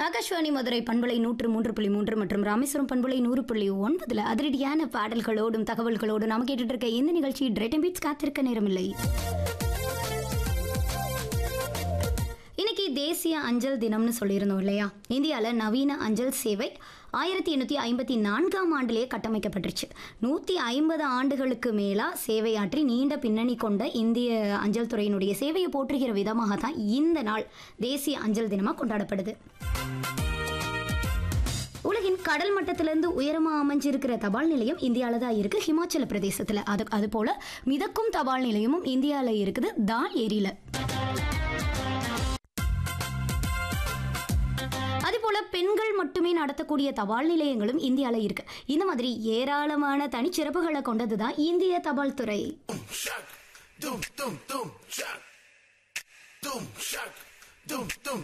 ஆகாஷ்வாணி மதுரை பண்பலை நூற்று மூன்று புள்ளி மூன்று மற்றும் ராமேஸ்வரம் பண்பலை நூறு புள்ளி ஒன்பதுல அதிரடியான பாடல்களோடும் தகவல்களோடும் நாம கேட்டுட்டு இருக்க இந்த நிகழ்ச்சி டிரைட்டன் பீட்ஸ் காத்திருக்க நேரமில்லை இன்னைக்கு தேசிய அஞ்சல் தினம்னு சொல்லியிருந்தோம் இல்லையா இந்தியாவில் நவீன அஞ்சல் சேவை ஆயிரத்தி எண்ணூற்றி ஐம்பத்தி நான்காம் ஆண்டிலேயே கட்டமைக்கப்பட்டுருச்சு நூற்றி ஐம்பது ஆண்டுகளுக்கு மேலாக சேவையாற்றி நீண்ட பின்னணி கொண்ட இந்திய அஞ்சல் துறையினுடைய சேவையை போற்றுகிற விதமாக தான் இந்த நாள் தேசிய அஞ்சல் தினமாக கொண்டாடப்படுது உலகின் கடல் மட்டத்திலிருந்து உயரமா அமைஞ்சிருக்கிற தபால் நிலையம் இந்தியாவில் தான் இருக்கு ஹிமாச்சல பிரதேசத்தில் அது அது போல மிதக்கும் தபால் நிலையமும் இந்தியாவில் இருக்குது தால் ஏரியில அதேபோல பெண்கள் மட்டுமே நடத்தக்கூடிய தபால் நிலையங்களும் இந்தியாவில் இருக்கு இந்த மாதிரி ஏராளமான தனிச்சிறப்புகளை கொண்டது தான் இந்திய தபால் துறை Shack, doom, doom, doom, shack. Doom, shack, doom, doom,